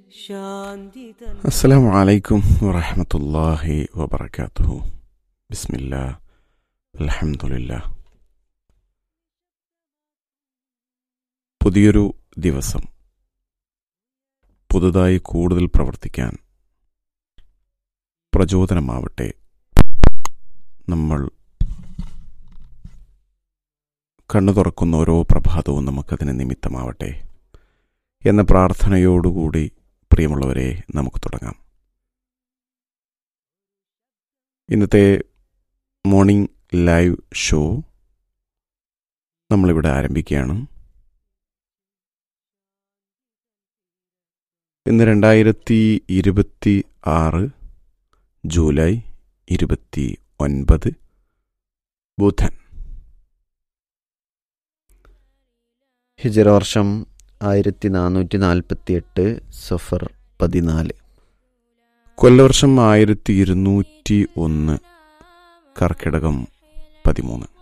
ശാന്തി തൻ السلام عليكم ورحمة الله وبركاته بسم الله الحمد لله പുതിയൊരു ദിവസം പുതുതായി കൂടുതൽ പ്രവർത്തിക്കാൻ പ്രചോദനമാവട്ടെ നമ്മൾ കണ്ണു തുറക്കുന്ന ഓരോ പ്രഭാതവും നമുക്കതിന് നിമിത്തമാവട്ടെ എന്ന പ്രാർത്ഥനയോടുകൂടി പ്രിയമുള്ളവരെ നമുക്ക് തുടങ്ങാം ഇന്നത്തെ മോർണിംഗ് ലൈവ് ഷോ നമ്മളിവിടെ ആരംഭിക്കുകയാണ് ഇന്ന് രണ്ടായിരത്തി ഇരുപത്തി ആറ് ജൂലൈ ഇരുപത്തി ഒൻപത് ബുധൻ ഹിജറ വർഷം ആയിരത്തി നാനൂറ്റി നാൽപ്പത്തി എട്ട് സഫർ പതിനാല് കൊല്ലവർഷം ആയിരത്തി ഇരുന്നൂറ്റി ഒന്ന് കർക്കിടകം പതിമൂന്ന്